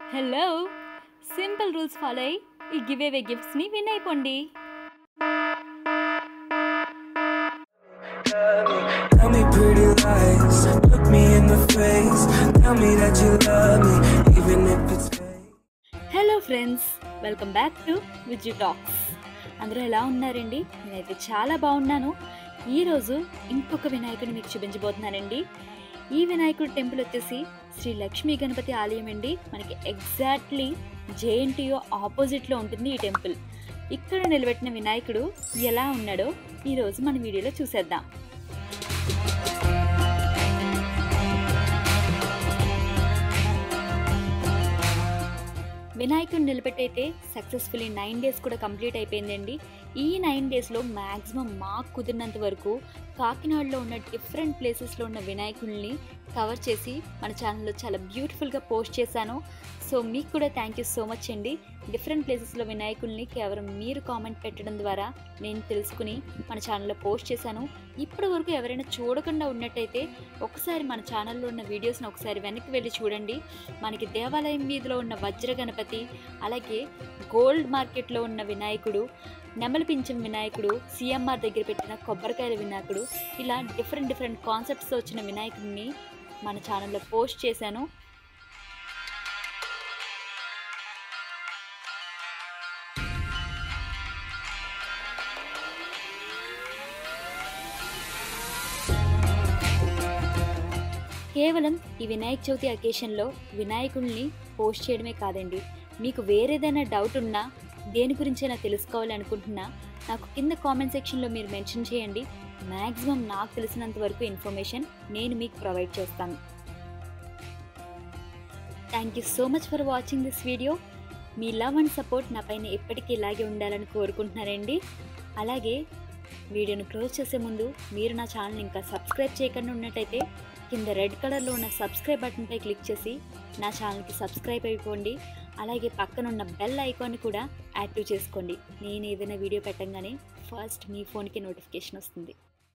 Hello simple rules follow అయ్యి ఈ give away గిఫ్ట్స్ని విన్ అయిపోండి Tell me pretty lies, look me in the face. Tell me that you love me, even if it's fake. Hello friends welcome back to Viju talks అందరూ ఎలా ఉన్నారండి నేనైతే చాలా బాగున్నాను ఈరోజు ఇంకొక వినాయకుడిని మీకు చూపించబోతున్నానండి ఈ వినాయకుడి టెంపుల్ వచ్చేసి శ్రీ లక్ష్మీ గణపతి ఆలయం అండి మనకి ఎగ్జాక్ట్లీ జేఎన్టీఓ ఆపోజిట్లో ఉంటుంది ఈ టెంపుల్ ఇక్కడ నిలబెట్టిన వినాయకుడు ఎలా ఉన్నాడో ఈరోజు మన వీడియోలో చూసేద్దాం వినాయకుడిని నిలబెట్టయితే సక్సెస్ఫుల్లీ నైన్ డేస్ కూడా కంప్లీట్ అయిపోయిందండి ఈ నైన్ డేస్లో మ్యాక్సిమం మాకు కుదిరినంత వరకు కాకినాడలో ఉన్న డిఫరెంట్ ప్లేసెస్లో ఉన్న వినాయకుల్ని కవర్ చేసి మన ఛానల్లో చాలా బ్యూటిఫుల్గా పోస్ట్ చేశాను సో మీకు కూడా థ్యాంక్ యూ సో మచ్ అండి డిఫరెంట్ ప్లేసెస్లో వినాయకుల్ని కేవలం మీరు కామెంట్ పెట్టడం ద్వారా నేను తెలుసుకుని మన ఛానల్లో పోస్ట్ చేశాను ఇప్పటి వరకు ఎవరైనా చూడకుండా ఉన్నట్టయితే ఒకసారి మన ఛానల్లో ఉన్న వీడియోస్ని ఒకసారి వెనక్కి వెళ్ళి చూడండి మనకి దేవాలయం వీధిలో ఉన్న వజ్ర గణపతి అలాగే గోల్డ్ మార్కెట్లో ఉన్న వినాయకుడు నెమలి పింఛం వినాయకుడు సిఎంఆర్ దగ్గర పెట్టిన కొబ్బరికాయల వినాయకుడు ఇలా డిఫరెంట్ డిఫరెంట్ కాన్సెప్ట్స్తో వచ్చిన వినాయకుడిని మన ఛానల్లో పోస్ట్ చేశాను కేవలం ఈ వినాయక చవితి అకేషన్లో వినాయకుడిని పోస్ట్ చేయడమే కాదండి మీకు వేరేదైనా డౌట్ ఉన్నా దేని గురించైనా తెలుసుకోవాలి అనుకుంటున్నా నాకు కింద కామెంట్ సెక్షన్లో మీరు మెన్షన్ చేయండి మ్యాక్సిమం నాకు తెలిసినంత వరకు ఇన్ఫర్మేషన్ నేను మీకు ప్రొవైడ్ చేస్తాను thank you so much for watching this video మీ లవ్ అండ్ సపోర్ట్ నా పైన ఎప్పటికీ ఇలాగే ఉండాలని కోరుకుంటున్నారండి అలాగే వీడియోను క్లోజ్ చేసే ముందు మీరు నా ఛానల్ ఇంకా సబ్స్క్రైబ్ చేయకుండా ఉన్నట్టయితే కింద రెడ్ కలర్లో ఉన్న సబ్స్క్రైబ్ బటన్పై క్లిక్ చేసి నా ఛానల్కి సబ్స్క్రైబ్ అయిపోండి అలాగే పక్కన ఉన్న బెల్ ఐకాన్ కూడా యాక్టివ్ చేసుకోండి నేను ఏదైనా వీడియో పెట్టంగానే ఫస్ట్ మీ ఫోన్కి నోటిఫికేషన్ వస్తుంది